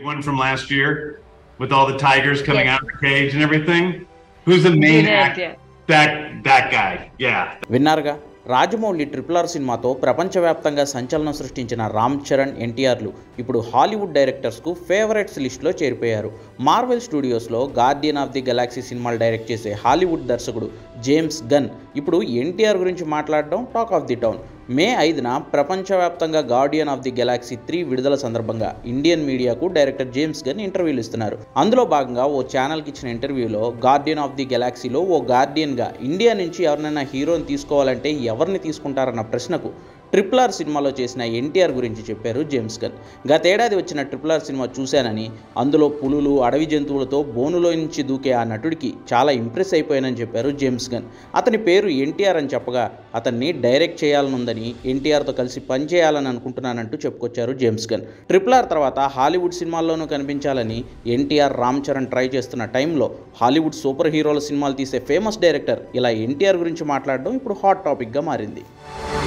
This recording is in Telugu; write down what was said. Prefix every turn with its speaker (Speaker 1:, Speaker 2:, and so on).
Speaker 1: one from last year with all the tigers coming
Speaker 2: Yes.
Speaker 1: out of the cage and everything. Who's the main
Speaker 2: Good
Speaker 1: actor?
Speaker 2: idea.
Speaker 1: That that guy. Yeah.
Speaker 3: విన్నారుగా రాజమౌళి ట్రిపుల్ ఆర్ సినిమాతో ప్రపంచవ్యాప్తంగా సంచలనం సృష్టించిన రామ్ చరణ్ ఎన్టీఆర్లు ఇప్పుడు హాలీవుడ్ డైరెక్టర్స్కు ఫేవరెట్స్ లిస్టులో చేరిపోయారు మార్వెల్ స్టూడియోస్లో గార్డియన్ ఆఫ్ ది గెలాక్సీ సినిమాలు డైరెక్ట్ చేసే హాలీవుడ్ దర్శకుడు జేమ్స్ గన్ ఇప్పుడు ఎన్టీఆర్ గురించి మాట్లాడడం talk of the town May ఐదున ప్రపంచవ్యాప్తంగా guardian of the galaxy three విడుదల సందర్భంగా ఇండియన్ మీడియాకు డైరెక్టర్ జేమ్స్ గన్ ఇంటర్వ్యూలు ఇస్తున్నారు అందులో భాగంగా ఓ ఛానల్కి ఇచ్చిన ఇంటర్వ్యూలో గార్డియన్ ఆఫ్ ది గెలాక్సీలో ఓ గార్డియన్గా ఇండియా నుంచి ఎవరినైనా హీరోని తీసుకోవాలంటే ఎవరిని తీసుకుంటారన్న ప్రశ్నకు ట్రిపుల్ ఆర్ సినిమాలో చేసిన ఎన్టీఆర్ గురించి చెప్పారు జేమ్స్ గన్ గతేడాది వచ్చిన ట్రిపుల్ ఆర్ సినిమా చూశానని అందులో పులులు అడవి జంతువులతో బోనులో నుంచి దూకే ఆ నటుడికి చాలా ఇంప్రెస్ అయిపోయానని చెప్పారు జేమ్స్ గన్ అతని పేరు ఎన్టీఆర్ అని చెప్పగా అతన్ని డైరెక్ట్ చేయాలనుందని ఎన్టీఆర్తో కలిసి పనిచేయాలని అనుకుంటున్నానంటూ చెప్పుకొచ్చారు జేమ్స్ గన్ ట్రిపుల్ ఆర్ తర్వాత హాలీవుడ్ సినిమాల్లోనూ కనిపించాలని ఎన్టీఆర్ రామ్ చరణ్ ట్రై చేస్తున్న టైంలో హాలీవుడ్ సూపర్ హీరోల సినిమాలు తీసే ఫేమస్ డైరెక్టర్ ఇలా ఎన్టీఆర్ గురించి మాట్లాడడం ఇప్పుడు హాట్ టాపిక్గా మారింది